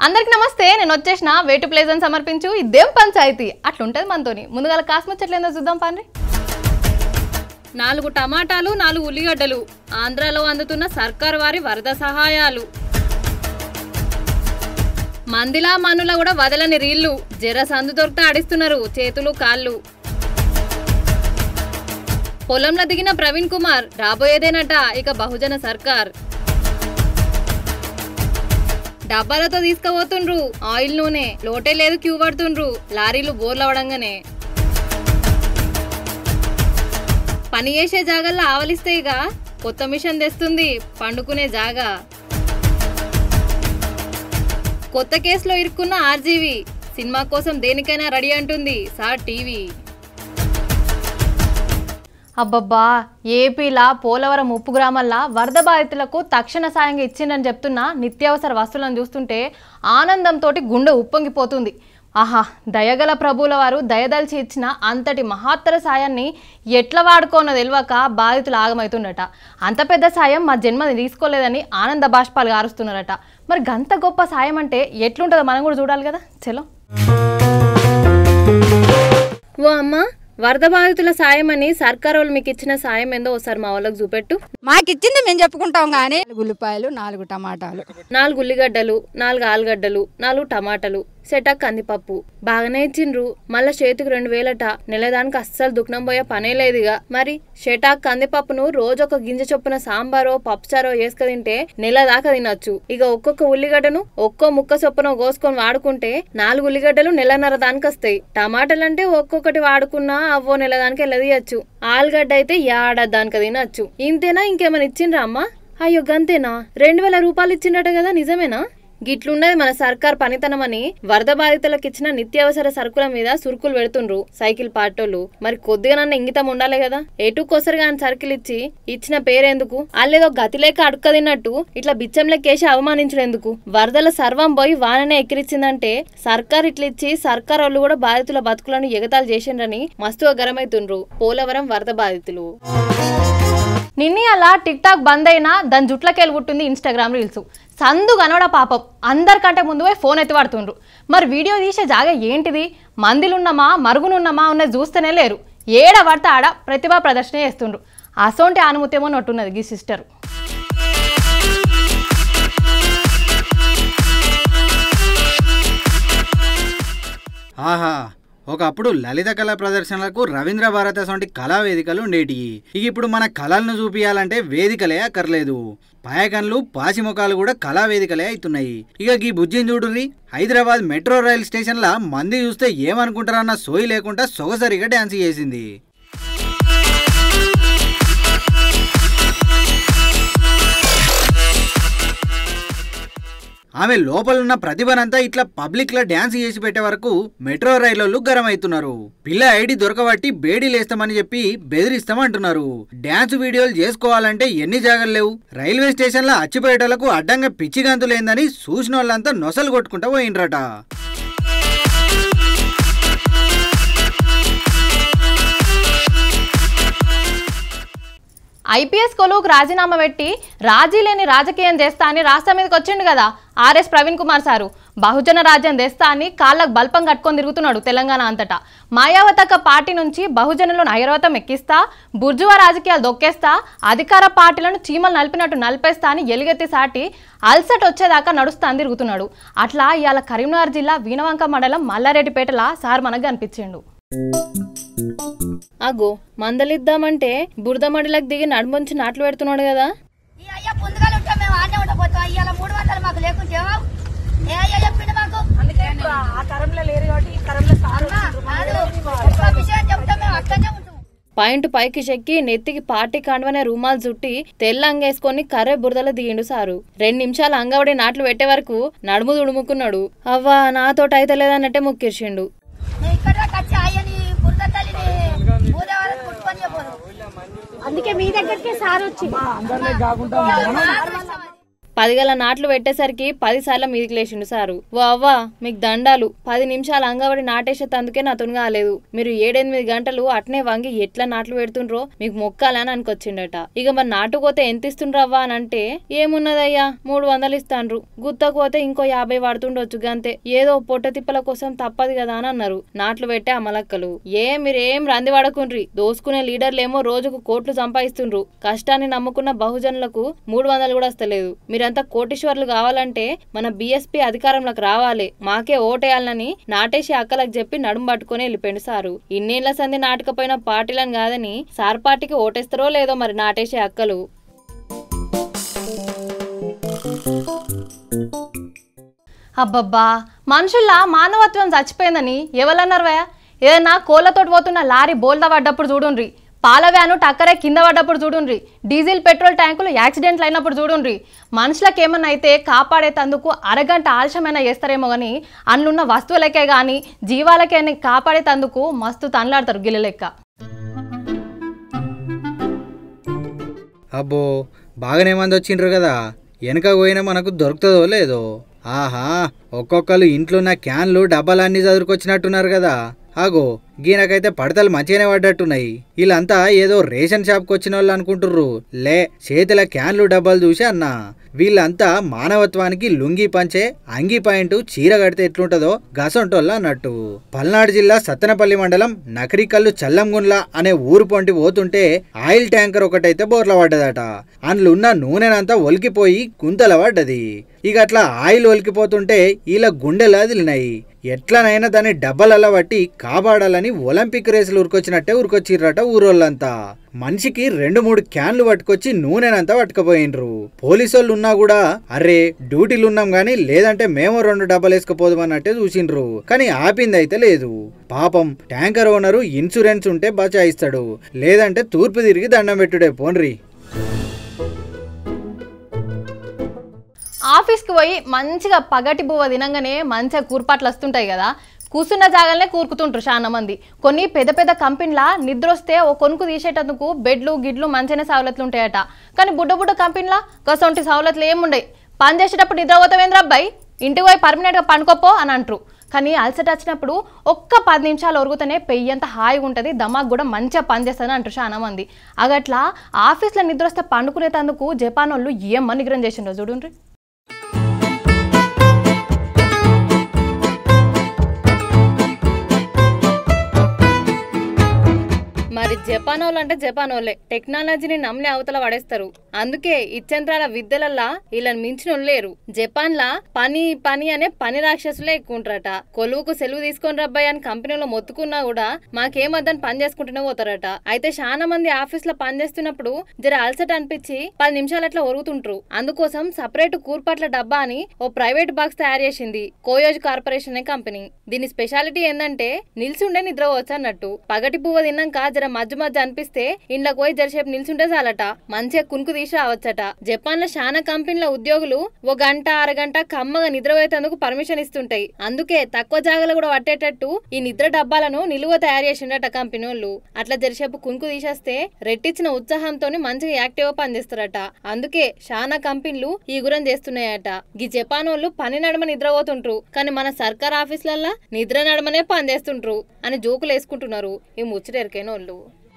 అందరికి నమస్తే నేను వచ్చేసిన వేటు ప్లేస్ అని సమర్పించు ఇదేం పంచాయతీ అట్లుంటది మనతోని ముందుగా కాస్మొచ్చట్లేదో చూద్దాం పాండ్రి నాలుగు టమాటాలు నాలుగు ఉల్లిగడ్డలు ఆంధ్రాలో అందుతున్న సర్కార్ వారి వరద సహాయాలు మందిలా మనుల కూడా వదలని రీళ్లు జర సందు దొరికితే ఆడిస్తున్నారు చేతులు కాళ్ళు పొలంలో దిగిన ప్రవీణ్ కుమార్ రాబోయేదేనట ఇక బహుజన సర్కార్ డబ్బాలతో తీసుకుపోతుండ్రు ఆయిల్ నూనె లోటే లేదు క్యూ పడుతుండ్రు లారీలు బోర్లవడంగానే పని చేసే జాగాల్లో ఆవలిస్తాయిగా కొత్త మిషన్ తెస్తుంది పండుకునే జాగా కొత్త కేసులో ఇరుక్కున్న ఆర్జీవి సినిమా కోసం దేనికైనా రెడీ అంటుంది సార్ టీవీ అబ్బబ్బా ఏపీలా పోలవరం ఉప్పు గ్రామాల్లో వరద బాధితులకు తక్షణ సాయంగా ఇచ్చిందని చెప్తున్న నిత్యావసర వస్తువులను చూస్తుంటే ఆనందంతో గుండె ఉప్పొంగిపోతుంది ఆహా దయగల ప్రభువుల వారు దయదలిచి ఇచ్చిన అంతటి మహత్తర సాయాన్ని ఎట్లా వాడుకోనో తెలియక బాధితులు ఆగమవుతుండట అంత పెద్ద సాయం మా జన్మని తీసుకోలేదని ఆనంద బాష్పాలు గారుస్తున్నారట మరి గంత గొప్ప సాయం అంటే ఎట్లుంటుందో మనం కూడా చూడాలి కదా చలో ఓ అమ్మ వరద బాధితుల సాయం అని సర్కార్ వాళ్ళు మీకు ఇచ్చిన సాయం ఏందో ఒకసారి మా వాళ్ళకి చూపెట్టు మాకిచ్చింది మేము చెప్పుకుంటాం కానీ ఉల్లిపాయలు నాలుగు టమాటాలు నాలుగు ఉల్లిగడ్డలు నాలుగు ఆలుగడ్డలు నాలుగు టమాటాలు సెటక్ కందిపప్పు బాగానే ఇచ్చిండ్రు మళ్ళా చేతికి రెండు వేలట నెలదానికి అస్సలు దుఃఖం పోయే పనే లేదుగా మరి షెటాక్ కందిపప్పును రోజు ఒక గింజ చొప్పున సాంబారో పప్పుచారో వేసుక తింటే నెల దాకా తినొచ్చు ఇక ఒక్కొక్క ఉల్లిగడ్డను ఒక్కో ముక్క చొప్పున కోసుకొని వాడుకుంటే నాలుగు ఉల్లిగడ్డలు నెలన్నర దానికి వస్తాయి టమాటాలు అంటే ఒక్కొక్కటి వాడుకున్నా అవ్వో నెల దానికి వెళ్ళదీయచ్చు ఆలుగడ్డ అయితే ఏడాది దానికి తినచ్చు ఇంతేనా ఇంకేమైనా ఇచ్చిండ్రా అమ్మా అయ్యో గంతేనా రెండు వేల రూపాయలు ఇచ్చిండట కదా నిజమేనా గిట్లున్నది మన సర్కార్ పనితనమని వరద బాధితులకు ఇచ్చిన నిత్యావసర సరుకుల మీద సురుకులు పెడుతుండ్రు సైకిల్ పాటోళ్ళు మరి కొద్దిగా నన్న ఇంగితం ఉండాలి కదా ఎటు కొసరుగా అని సరుకులు ఇచ్చి ఇచ్చిన పేరెందుకు వాళ్ళేదో గతి లేక అడుక్క తిన్నట్టు ఇట్లా బిచ్చం లెక్కేసి అవమానించడెందుకు వరదల సర్వం పోయి వాననే ఎక్కిరిచ్చిందంటే సర్కార్ ఇట్లా ఇచ్చి సర్కార్ వాళ్ళు కూడా బాధితుల బతుకులను ఎగతాలు చేసిండ్రని మస్తుగా గరమైతుండ్రు పోలవరం వరద బాధితులు నిన్ని అలా టిక్ టాక్ బంద్ అయినా దాని జుట్లకెళ్ళి పుట్టింది ఇన్స్టాగ్రామ్ రీల్స్ సందు కనవడ పాపం అందరికంటే ముందు పోయి ఫోన్ ఎత్తి పడుతుండ్రు మరి వీడియో తీసే జాగా ఏంటిది మందిలున్నామా మరుగునున్నామా ఉన్నది చూస్తేనే లేరు ఏడ పడితే ఆడ ప్రతిభా ప్రదర్శన చేస్తుండ్రు అసోంటి ఆనుమతేమో నట్టున్నది గీ సిస్టర్ ఆహా ఒకప్పుడు లలిత కళా ప్రదర్శనలకు రవీంద్ర భారత వంటి కళా వేదికలు ఉండేటివి ఇక ఇప్పుడు మన కళలను చూపించాలంటే వేదికలే అక్కర్లేదు పాయకన్లు పాసిముఖాలు కూడా కళా వేదికలే అవుతున్నాయి ఇక ఈ బుజ్జిని చూడుర్రి హైదరాబాద్ మెట్రో రైల్ స్టేషన్ల మంది చూస్తే ఏమనుకుంటారన్న సోయి లేకుండా సొగసరిగా డ్యాన్స్ చేసింది ఆమె లోపలున్న ప్రతిభనంతా ఇట్లా పబ్లిక్ లో డ్యాన్స్ చేసి పెట్టే వరకు మెట్రో రైళ్లలో గరం అవుతున్నారు పిల్ల ఐడి దొరకబట్టి బేడీలేస్తామని చెప్పి బెదిరిస్తామంటున్నారు డ్యాన్స్ వీడియోలు చేసుకోవాలంటే ఎన్ని జాగలు లేవు రైల్వే స్టేషన్ల అచ్చిపోయేటలకు అడ్డంగా పిచ్చి గంతులేందని చూసిన వాళ్ళంతా నొసలు కొట్టుకుంటా పోయిండ్రట ఐపీఎస్ కొలువుకు రాజీనామా పెట్టి రాజీ లేని రాజకీయం చేస్తా అని రాష్ట్రం మీదకి వచ్చిండు కదా ఆర్ఎస్ ప్రవీణ్ కుమార్ సారు బహుజన రాజ్యం తెస్తా అని కాళ్ళకు బల్పం కట్టుకొని తిరుగుతున్నాడు తెలంగాణ అంతటా మాయావతక పార్టీ నుంచి బహుజనులను ఐరవతం ఎక్కిస్తా బుర్జువా రాజకీయాలు దొక్కేస్తా అధికార పార్టీలను చీమలు నలిపినట్టు నలిపేస్తా అని ఎలుగెత్తి సాటి అల్సట్ వచ్చేదాకా నడుస్తా అని తిరుగుతున్నాడు అట్లా ఇవాళ కరీంనగర్ జిల్లా వీణవంక మండలం మల్లారెడ్డిపేటల సార్ మనకు కనిపించిండు అగో మందలిద్దామంటే బురద మడిలకు దిగి నడుముంచి నాట్లు పెడుతున్నాడు కదా ఈ అయ్యా ముందుగా ఉంటాం మేము ఆడనే ఉండబోతాం ఇవాళ మూడు వందలు మాకు లేకుంటే ఏమో? ఏ అయ్యా చెప్పిండు మాకు ఆ తరంలో లేరు కాబట్టి ఈ తరంలో సారు కాదు, ఒక్క విషయం చెప్తాం మేము అక్కడనే ఉంటాం పాయింట్ పైకి చెక్కి నెత్తికి పార్టీ కాండవనే రూమాలు చుట్టి తెల్ల అంగేసుకొని కర్రె బురదలో దిగిండు సారు రెండు నిమిషాలు అంగవడి నాట్లు పెట్టే వరకు నడుము దుడుముకున్నాడు అవ్వా నాతోటి అయితే లేదన్నట్టే ముక్కిర్చిండు మేము ఇక్కడ దాకా వచ్చి అయ్యని బురద తల్లిని భూదేవారం కుట్టుకొని చెప్పదు అందుకే మీ దగ్గరికే సార్ వచ్చి అందరినీ పదిగల నాట్లు పెట్టేసరికి పది సార్లు మీదికి లేచిండు సారు ఓ అవ్వా మీకు దండాలు పది నిమిషాలు అంగవడి నాటేసేందుకే నా కాలేదు మీరు ఏడెనిమిది గంటలు అట్నే వంగి ఎట్లా నాట్లు పెడుతుండ్రో మీకు మొక్కాలని అనుకొచ్చిండట ఇక మరి నాటుకోతే ఎంత ఇస్తుండ్రవ్వా అని అంటే ఏమున్నదయ్యా మూడు వందలు ఇస్తాండ్రు గుత్తకోతే ఇంకో యాభై పడుతుండొచ్చు గంతే ఏదో పొట్ట తిప్పల కోసం తప్పదు కదా అని అన్నారు నాట్లు పెట్టే అమలక్కలు ఏ మీరేం రంది పడకుండ్రి దోసుకునే లీడర్లేమో రోజుకు కోట్లు సంపాదిస్తుండ్రు కష్టాన్ని నమ్ముకున్న బహుజనులకు మూడు వందలు కూడా వస్తలేదు మీరంతా కోటీశ్వర్లు కావాలంటే మన బీఎస్పీ అధికారంలోకి రావాలి మాకే ఓటేయాలని నాటేసి అక్కలకు చెప్పి నడుము పట్టుకొని వెళ్ళిపోయిండు సారు ఇన్నేళ్ల సంధి నాటకపోయిన పార్టీలను కాదని సార్ పార్టీకి ఓటేస్తారో లేదో మరి నాటేసే అక్కలు అబ్బబ్బా మనుషుల్లా మానవత్వం చచ్చిపోయిందని ఎవరన్నారువా ఏదన్నా కోళ్ళతోటి పోతున్న లారీ బోల్దా పడ్డప్పుడు చూడుండ్రి పాల వ్యాను టక్కరే కింద పడ్డప్పుడు చూడుండ్రి డీజిల్ పెట్రోల్ ట్యాంకులు యాక్సిడెంట్లు అయినప్పుడు చూడుండ్రి మనుషులకు ఏమన్నా అయితే కాపాడేటందుకు అరగంట ఆలస్యమైనా చేస్తారేమో కానీ అందులున్న వస్తువులకే కానీ జీవాలకే కాపాడేటందుకు మస్తు తనలాడతారు గిల్ల లెక్క అబ్బో బాగానే మంది వచ్చిండ్రు కదా వెనక పోయినా మనకు దొరుకుతుందో లేదో ఆహా ఒక్కొక్కరు ఇంట్లో ఉన్న క్యాన్లు డబ్బాలన్నీ చదువుకొచ్చినట్టున్నారు కదా ఆగో గీనకైతే పడతలు మంచిగానే పడ్డట్టున్నాయి వీళ్ళంతా ఏదో రేషన్ షాప్కి వచ్చిన వాళ్ళు అనుకుంటుర్రు లే చేతుల క్యాన్లు డబ్బాలు చూసి అన్నా వీళ్ళంతా మానవత్వానికి లుంగి పంచే అంగి పాయింట్ చీర కడితే ఎట్లుంటదో గసంటోళ్ళ అన్నట్టు పల్నాడు జిల్లా సత్తెనపల్లి మండలం నకరికల్లు చల్లంగుండ్ల అనే ఊరు పొంటి పోతుంటే ఆయిల్ ట్యాంకర్ ఒకటైతే బోర్ల పడ్డదట అందులో ఉన్న నూనెనంతా ఒలికిపోయి గుంతల పడ్డది ఇక అట్లా ఆయిల్ ఒలికిపోతుంటే ఇలా గుండెలు అదిలినాయి ఎట్లనైనా దాన్ని డబ్బలల్ల పట్టి కాపాడాలని ఒలింపిక్ రేసులు ఉరికొచ్చినట్టే ఉరికొచ్చిర్రట ఊరోళ్ళంతా మనిషికి రెండు మూడు క్యాన్లు పట్టుకొచ్చి నూనెనంతా పట్టుకుపోయినరు పోలీసోళ్ళు ఉన్నా కూడా అరే డ్యూటీలు ఉన్నాం గానీ లేదంటే మేము రెండు డబ్బాలు వేసుకుపోదామన్నట్టే చూసిండ్రు కానీ ఆపింది అయితే లేదు పాపం ట్యాంకర్ ఓనరు ఇన్సూరెన్స్ ఉంటే బచాయిస్తాడు లేదంటే తూర్పు తిరిగి దండం పెట్టుడే పోన్రి ఆఫీస్కి పోయి మంచిగా పగటి బువ్వ తినంగానే మంచిగా కూర్పాట్లు వస్తుంటాయి కదా కూర్చున్న జాగాలనే కూరుకుతుంటారు చాలా మంది కొన్ని పెద్ద పెద్ద కంపెనీలా నిద్ర వస్తే ఓ కొనుక్కు తీసేటందుకు బెడ్లు గిడ్లు మంచిగానే సవలతులు ఉంటాయట కానీ బుడ్డ బుడ్డ కంపెనీలా కసొంటి సవలతులు ఏముండయి పని చేసేటప్పుడు నిద్ర పోతావేంద్ర అబ్బాయి ఇంటికి పోయి పర్మనెంట్గా పండుకోపో అని అంటారు కానీ అలసట వచ్చినప్పుడు ఒక్క పది నిమిషాలు ఒరుగుతూనే పెయ్యి అంత హాయిగా ఉంటుంది దమాక్ కూడా మంచిగా పనిచేస్తుంది అంటారు చాలా మంది అగట్లా ఆఫీస్లో నిద్ర వస్తే పండుకునేటందుకు జపాన్ వాళ్ళు ఏం నిగ్రహం చేసిండ్రో చూడండి మరి జపాన్ వాళ్ళు అంటే జపాన్ వాళ్ళే టెక్నాలజీని నమ్మి అవతల పడేస్తారు అందుకే ఇచ్చంత్రాల విద్యలల్లా వీళ్ళని మించిన లేరు జపాన్ లా పని పని అనే పని రాక్షసులే ఎక్కువ ఉంటారట కొలువుకు సెలవు తీసుకొని రబ్బాయి అని కంపెనీలో మొత్తుకున్నా కూడా మాకేమద్దని పని చేసుకుంటూనే పోతారట అయితే చాలా మంది ఆఫీస్ లో పని చేస్తున్నప్పుడు జర అలసట అనిపించి పది నిమిషాలు అట్లా ఒరుగుతుంటారు అందుకోసం సపరేట్ కూర్పాట్ల డబ్బా అని ఓ ప్రైవేట్ బాక్స్ తయారు చేసింది కోయోజ్ కార్పొరేషన్ అనే కంపెనీ దీని స్పెషాలిటీ ఏంటంటే నిల్చుండే నిద్రపోవచ్చు అన్నట్టు పగటి పువ్వు తిన్నాక జర మధ్య మధ్య అనిపిస్తే ఇండ్లకు పోయి జరసేపు నిల్చుంటే చాలట మంచిగా కునుకు తీసి రావచ్చట జపాన్ లో చాలా కంపెనీల ఉద్యోగులు ఓ గంట అరగంట కమ్మగా నిద్రపోయేందుకు పర్మిషన్ ఇస్తుంటాయి అందుకే తక్కువ జాగాలో కూడా పట్టేటట్టు ఈ నిద్ర డబ్బాలను నిలువ తయారు చేసిండట కంపెనీ వాళ్ళు అట్లా జరసేపు కునుకు తీసేస్తే రెట్టించిన ఉత్సాహంతో మంచిగా యాక్టివ్ గా పనిచేస్తారట అందుకే చాలా కంపెనీలు ఈ గురం చేస్తున్నాయట ఈ జపాన్ వాళ్ళు పని నడమ నిద్రపోతుంటారు కానీ మన సర్కార్ ఆఫీసులల్లా నిద్ర నడమనే పని చేస్తుంటారు అని జోకులు వేసుకుంటున్నారు ఈ ముచ్చట ఎరికైన వాళ్ళు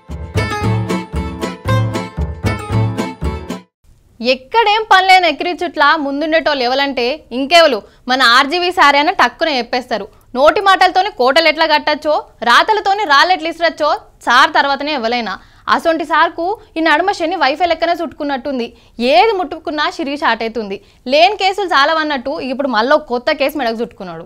ఎక్కడేం పనిలేని ఎక్కిరి చుట్ల ముందుండేటోళ్ళు ఎవరంటే ఇంకెవరు మన ఆర్జీవీ సారీ అని టక్కున చెప్పేస్తారు నోటి మాటలతోని కోటలు ఎట్లా కట్టచ్చో రాతలతోని రాళ్ళు ఎట్లా ఇసరచ్చో సార్ తర్వాతనే ఎవరైనా అసొంటి సార్కు ఈ నడుమ శని వైఫై లెక్కనే చుట్టుకున్నట్టుంది ఏది ముట్టుకున్నా శిరీష్ ఆటవుతుంది లేని కేసులు చాలా అన్నట్టు ఇప్పుడు మళ్ళీ ఒక కొత్త కేసు మెడకు చుట్టుకున్నాడు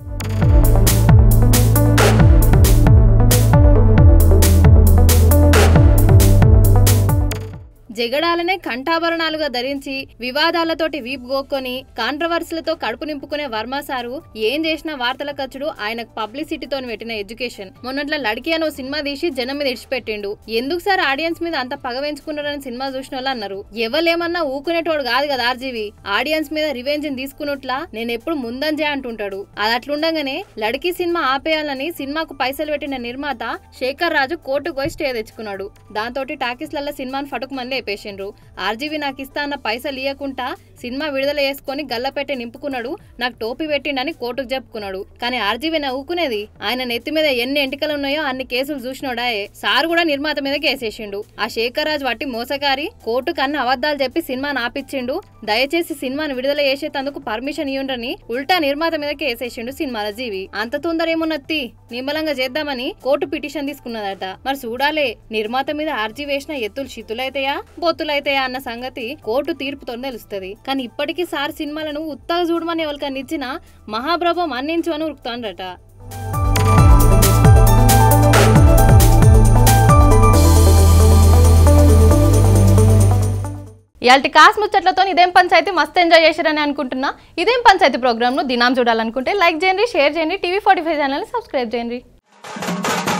జగడాలనే కంఠాభరణాలుగా ధరించి వివాదాలతోటి వీపు గోక్కొని కాంట్రవర్సీలతో కడుపు నింపుకునే వర్మ సారు ఏం చేసినా వార్తల ఖర్చుడు ఆయనకు పబ్లిసిటీతో పెట్టిన ఎడ్యుకేషన్ మొన్నట్ల లడికి అని ఓ సినిమా తీసి జనం మీద ఇడిచిపెట్టిండు ఎందుకు సార్ ఆడియన్స్ మీద అంత పగ పెంచుకున్నారని సినిమా చూసిన వాళ్ళు అన్నారు ఎవలేమన్నా ఊకునేటోడు కాదు కదా ఆర్జీవి ఆడియన్స్ మీద రివెంజ్ తీసుకున్నట్లా నేను ఎప్పుడు ముందంజే అంటుంటాడు అది అట్లుండగానే లడికి సినిమా ఆపేయాలని సినిమాకు పైసలు పెట్టిన నిర్మాత శేఖర్ రాజు కోర్టుకు పోయి స్టే తెచ్చుకున్నాడు దాంతో టాకీస్లలో సినిమాను ఫటుకు మంది ఆపేసిండ్రు ఆర్జీవి నాకు ఇస్తా అన్న పైసలు ఇవ్వకుండా సినిమా విడుదల చేసుకొని గల్లపెట్టి నింపుకున్నాడు నాకు టోపీ పెట్టిండని కోర్టుకు చెప్పుకున్నాడు కానీ ఆర్జీవి నవ్వుకునేది ఆయన నెత్తి మీద ఎన్ని ఎంటికలు ఉన్నాయో అన్ని కేసులు చూసినోడాయే సార్ కూడా నిర్మాత మీద కేసేసిండు ఆ శేఖర్ రాజ్ వట్టి మోసగారి కోర్టుకు అన్ని అబద్ధాలు చెప్పి సినిమాను ఆపిచ్చిండు దయచేసి సినిమాను విడుదల చేసేటందుకు పర్మిషన్ ఇవ్వండి ఉల్టా నిర్మాత మీద కేసేసిండు సినిమాల జీవి అంత తొందర ఏమున్నత్తి నిమ్మలంగా చేద్దామని కోర్టు పిటిషన్ తీసుకున్నదట మరి చూడాలే నిర్మాత మీద ఆర్జీ వేసిన ఎత్తులు చిత్తులైతాయా బొత్తులైతాయా అన్న సంగతి కోర్టు తీర్పుతో తెలుస్తుంది కానీ ఇప్పటికీ సార్ సినిమాలను ఉత్తగా చూడమని ఎవరికన్నా ఇచ్చిన మహాప్రభం అన్నించు అని ఉరుకుతాండ్రట ఇలాంటి కాస్ ముచ్చట్లతో ఇదేం పంచాయతీ మస్తు ఎంజాయ్ చేశారని అనుకుంటున్నా ఇదేం పంచాయతీ ప్రోగ్రామ్ను దినాం చూడాలనుకుంటే లైక్ చేయండి షేర్ చేయండి టీవీ ఫార్టీ ఫైవ్ ఛానల్ని సబ్స్క్రైబ్ చేయండి